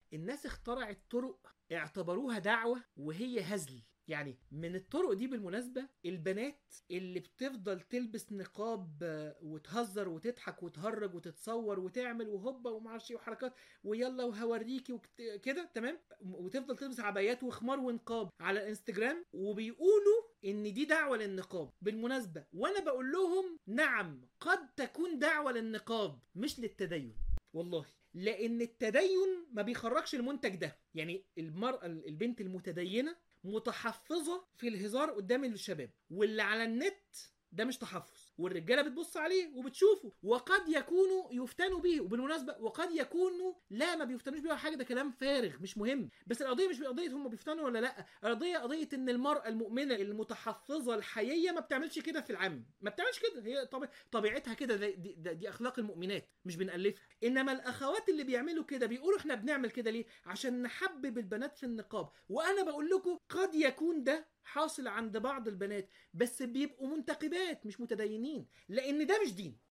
الناس اخترعت طرق اعتبروها دعوة وهي هزل يعني من الطرق دي بالمناسبة البنات اللي بتفضل تلبس نقاب آه، وتهزر وتضحك وتهرج وتتصور وتعمل وهوبا ومعرفش ايه وحركات ويلا وهوريكي وكت- كده تمام وتفضل تلبس عبايات وخمار ونقاب على الانستجرام وبيقولوا ان دي دعوة للنقاب بالمناسبة وانا بقول لهم نعم قد تكون دعوة للنقاب مش للتدين والله لان التدين ما بيخرجش المنتج ده يعني المرأة البنت المتدينة متحفظة في الهزار قدام الشباب واللي على النت ده مش تحفظ والرجاله بتبص عليه وبتشوفه وقد يكونوا يفتنوا بيه وبالمناسبه وقد يكونوا لا ما بيفتنوش بيه ولا حاجه ده كلام فارغ مش مهم بس القضيه مش قضيه هم بيفتنوا ولا لا القضيه قضيه ان المراه المؤمنه المتحفظه الحييه ما بتعملش كده في العام ما بتعملش كده هي طبيع طبيعتها كده دي, دي, دي, دي اخلاق المؤمنات مش بنالفها انما الاخوات اللي بيعملوا كده بيقولوا احنا بنعمل كده ليه عشان نحبب البنات في النقاب وانا بقول لكم قد يكون ده حاصل عند بعض البنات بس بيبقوا منتقبات مش متدينين لان ده مش دين